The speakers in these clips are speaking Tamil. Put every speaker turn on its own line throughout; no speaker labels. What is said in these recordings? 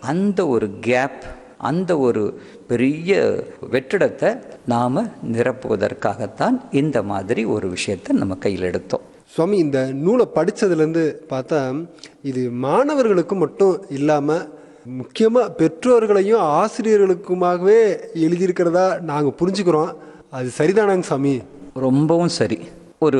அந்த ஒரு கேப் அந்த ஒரு பெரிய வெற்றிடத்தை நாம் நிரப்புவதற்காகத்தான் இந்த மாதிரி ஒரு விஷயத்தை நம்ம கையில் எடுத்தோம்
சுவாமி இந்த நூலை படித்ததுலேருந்து பார்த்தா இது மாணவர்களுக்கு மட்டும் இல்லாமல் முக்கியமாக பெற்றோர்களையும் ஆசிரியர்களுக்குமாகவே எழுதியிருக்கிறதா நாங்கள் புரிஞ்சுக்கிறோம் அது சரிதானாங்க சாமி
ரொம்பவும் சரி ஒரு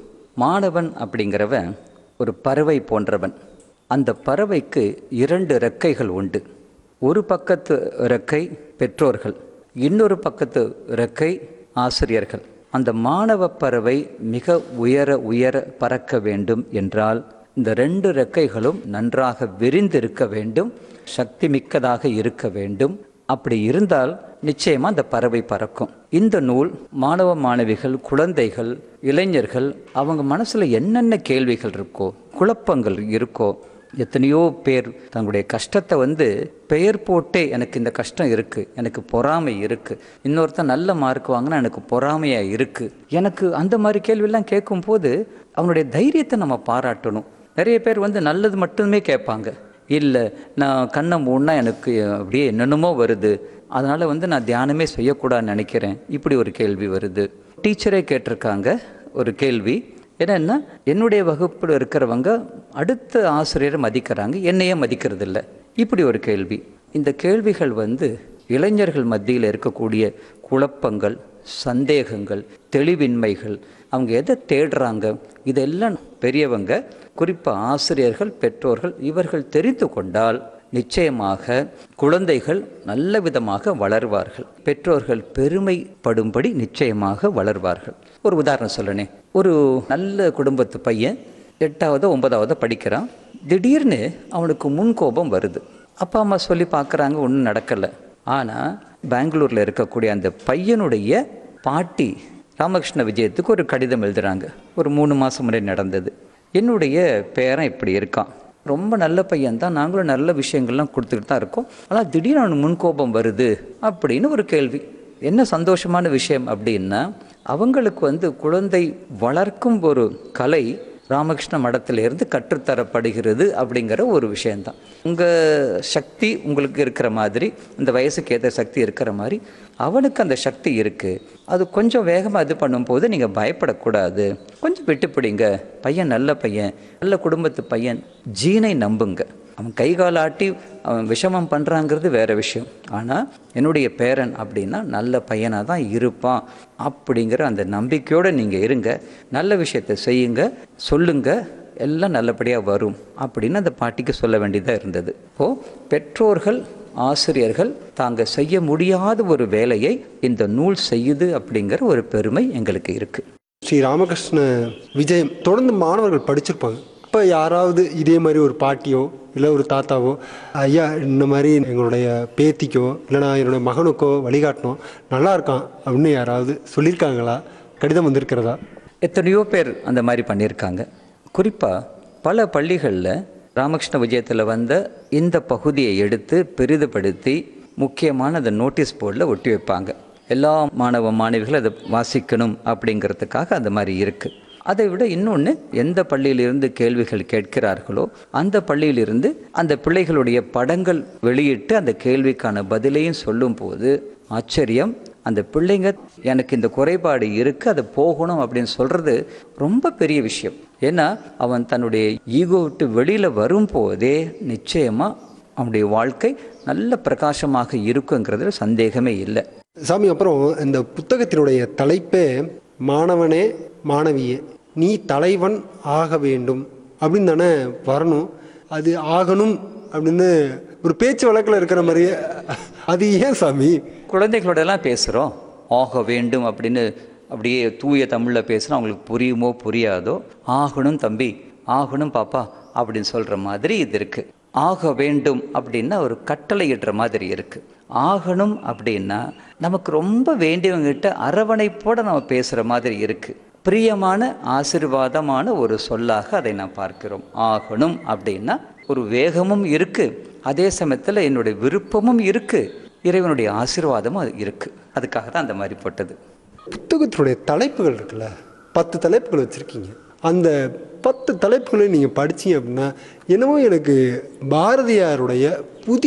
மாணவன் அப்படிங்கிறவன் ஒரு பறவை போன்றவன் அந்த பறவைக்கு இரண்டு ரெக்கைகள் உண்டு ஒரு பக்கத்து ரெக்கை பெற்றோர்கள் இன்னொரு பக்கத்து ரெக்கை ஆசிரியர்கள் அந்த மாணவ பறவை மிக உயர உயர பறக்க வேண்டும் என்றால் இந்த ரெண்டு ரெக்கைகளும் நன்றாக விரிந்திருக்க வேண்டும் சக்தி மிக்கதாக இருக்க வேண்டும் அப்படி இருந்தால் நிச்சயமா அந்த பறவை பறக்கும் இந்த நூல் மாணவ மாணவிகள் குழந்தைகள் இளைஞர்கள் அவங்க மனசுல என்னென்ன கேள்விகள் இருக்கோ குழப்பங்கள் இருக்கோ எத்தனையோ பேர் தங்களுடைய கஷ்டத்தை வந்து பெயர் போட்டே எனக்கு இந்த கஷ்டம் இருக்கு எனக்கு பொறாமை இருக்கு இன்னொருத்தன் நல்ல மார்க் வாங்கினா எனக்கு பொறாமையா இருக்கு எனக்கு அந்த மாதிரி கேள்வியெல்லாம் கேட்கும்போது அவனுடைய தைரியத்தை நம்ம பாராட்டணும் நிறைய பேர் வந்து நல்லது மட்டுமே கேட்பாங்க இல்லை நான் கண்ணை மூடினா எனக்கு அப்படியே என்னென்னமோ வருது அதனால் வந்து நான் தியானமே செய்யக்கூடாதுன்னு நினைக்கிறேன் இப்படி ஒரு கேள்வி வருது டீச்சரே கேட்டிருக்காங்க ஒரு கேள்வி என்னன்னா என்னுடைய வகுப்பில் இருக்கிறவங்க அடுத்த ஆசிரியரை மதிக்கிறாங்க என்னையே மதிக்கிறது இல்லை இப்படி ஒரு கேள்வி இந்த கேள்விகள் வந்து இளைஞர்கள் மத்தியில் இருக்கக்கூடிய குழப்பங்கள் சந்தேகங்கள் தெளிவின்மைகள் அவங்க எதை தேடுறாங்க இதெல்லாம் பெரியவங்க குறிப்பாக ஆசிரியர்கள் பெற்றோர்கள் இவர்கள் தெரிந்து கொண்டால் நிச்சயமாக குழந்தைகள் நல்ல விதமாக வளர்வார்கள் பெற்றோர்கள் பெருமைப்படும்படி நிச்சயமாக வளர்வார்கள் ஒரு உதாரணம் சொல்லணே ஒரு நல்ல குடும்பத்து பையன் எட்டாவது ஒன்பதாவது படிக்கிறான் திடீர்னு அவனுக்கு முன்கோபம் வருது அப்பா அம்மா சொல்லி பார்க்குறாங்க ஒன்றும் நடக்கலை ஆனால் பெங்களூரில் இருக்கக்கூடிய அந்த பையனுடைய பாட்டி ராமகிருஷ்ண விஜயத்துக்கு ஒரு கடிதம் எழுதுறாங்க ஒரு மூணு மாதம் முறை நடந்தது என்னுடைய பேரன் இப்படி இருக்கான் ரொம்ப நல்ல பையன் தான் நாங்களும் நல்ல விஷயங்கள்லாம் கொடுத்துக்கிட்டு தான் இருக்கோம் ஆனால் திடீர்னு அவனுக்கு முன்கோபம் வருது அப்படின்னு ஒரு கேள்வி என்ன சந்தோஷமான விஷயம் அப்படின்னா அவங்களுக்கு வந்து குழந்தை வளர்க்கும் ஒரு கலை ராமகிருஷ்ண மடத்திலிருந்து கற்றுத்தரப்படுகிறது அப்படிங்கிற ஒரு விஷயந்தான் உங்கள் சக்தி உங்களுக்கு இருக்கிற மாதிரி இந்த வயசுக்கு ஏற்ற சக்தி இருக்கிற மாதிரி அவனுக்கு அந்த சக்தி இருக்குது அது கொஞ்சம் வேகமாக இது பண்ணும்போது நீங்கள் பயப்படக்கூடாது கொஞ்சம் விட்டு பிடிங்க பையன் நல்ல பையன் நல்ல குடும்பத்து பையன் ஜீனை நம்புங்க அவன் கை கால் ஆட்டி அவன் விஷமம் பண்ணுறாங்கிறது வேற விஷயம் ஆனால் என்னுடைய பேரன் அப்படின்னா நல்ல பையனாக தான் இருப்பான் அப்படிங்கிற அந்த நம்பிக்கையோடு நீங்கள் இருங்க நல்ல விஷயத்தை செய்யுங்க சொல்லுங்க எல்லாம் நல்லபடியாக வரும் அப்படின்னு அந்த பாட்டிக்கு சொல்ல வேண்டியதாக இருந்தது இப்போது பெற்றோர்கள் ஆசிரியர்கள் தாங்க செய்ய முடியாத ஒரு வேலையை இந்த நூல் செய்யுது அப்படிங்கிற ஒரு பெருமை எங்களுக்கு இருக்குது
ஸ்ரீ ராமகிருஷ்ண விஜயம் தொடர்ந்து மாணவர்கள் படிச்சிருப்பாங்க இப்போ யாராவது இதே மாதிரி ஒரு பாட்டியோ இல்லை ஒரு தாத்தாவோ ஐயா இந்த மாதிரி எங்களுடைய பேத்திக்கோ இல்லைனா என்னுடைய மகனுக்கோ வழிகாட்டணும் நல்லா இருக்கான் அப்படின்னு யாராவது சொல்லியிருக்காங்களா கடிதம் வந்திருக்கிறதா
எத்தனையோ பேர் அந்த மாதிரி பண்ணியிருக்காங்க குறிப்பாக பல பள்ளிகளில் ராமகிருஷ்ண விஜயத்தில் வந்த இந்த பகுதியை எடுத்து பெரிதுபடுத்தி முக்கியமான அந்த நோட்டீஸ் போர்டில் ஒட்டி வைப்பாங்க எல்லா மாணவ மாணவிகளும் அதை வாசிக்கணும் அப்படிங்கிறதுக்காக அந்த மாதிரி இருக்குது அதை விட இன்னொன்று எந்த பள்ளியிலிருந்து கேள்விகள் கேட்கிறார்களோ அந்த பள்ளியிலிருந்து அந்த பிள்ளைகளுடைய படங்கள் வெளியிட்டு அந்த கேள்விக்கான பதிலையும் சொல்லும்போது ஆச்சரியம் அந்த பிள்ளைங்க எனக்கு இந்த குறைபாடு இருக்கு அது போகணும் அப்படின்னு சொல்றது ரொம்ப பெரிய விஷயம் ஏன்னா அவன் தன்னுடைய ஈகோ விட்டு வெளியில வரும்போதே நிச்சயமா அவனுடைய வாழ்க்கை நல்ல பிரகாசமாக இருக்குங்கிறதுல சந்தேகமே இல்லை
சாமி அப்புறம் இந்த புத்தகத்தினுடைய தலைப்பே மாணவனே மாணவியே நீ தலைவன் ஆக வேண்டும் அப்படின்னு தானே வரணும் அது ஆகணும் அப்படின்னு ஒரு பேச்சு வழக்கில் இருக்கிற மாதிரியே அது ஏன் சாமி
குழந்தைகளோடலாம் பேசுகிறோம் ஆக வேண்டும் அப்படின்னு அப்படியே தூய தமிழில் பேசுகிறோம் அவங்களுக்கு புரியுமோ புரியாதோ ஆகணும் தம்பி ஆகணும் பாப்பா அப்படின்னு சொல்கிற மாதிரி இது இருக்குது ஆக வேண்டும் அப்படின்னா ஒரு கட்டளையிடுற மாதிரி இருக்குது ஆகணும் அப்படின்னா நமக்கு ரொம்ப வேண்டியவங்ககிட்ட அரவணைப்போட நம்ம பேசுகிற மாதிரி இருக்குது பிரியமான ஆசிர்வாதமான ஒரு சொல்லாக அதை நான் பார்க்கிறோம் ஆகணும் அப்படின்னா ஒரு வேகமும் இருக்குது அதே சமயத்தில் என்னுடைய விருப்பமும் இருக்குது இறைவனுடைய ஆசீர்வாதமும் அது இருக்குது அதுக்காக தான் அந்த மாதிரி போட்டது
புத்தகத்தினுடைய தலைப்புகள் இருக்குல்ல பத்து தலைப்புகள் வச்சுருக்கீங்க அந்த பத்து தலைப்புகளை நீங்கள் படிச்சீங்க அப்படின்னா என்னமோ எனக்கு பாரதியாருடைய புதிய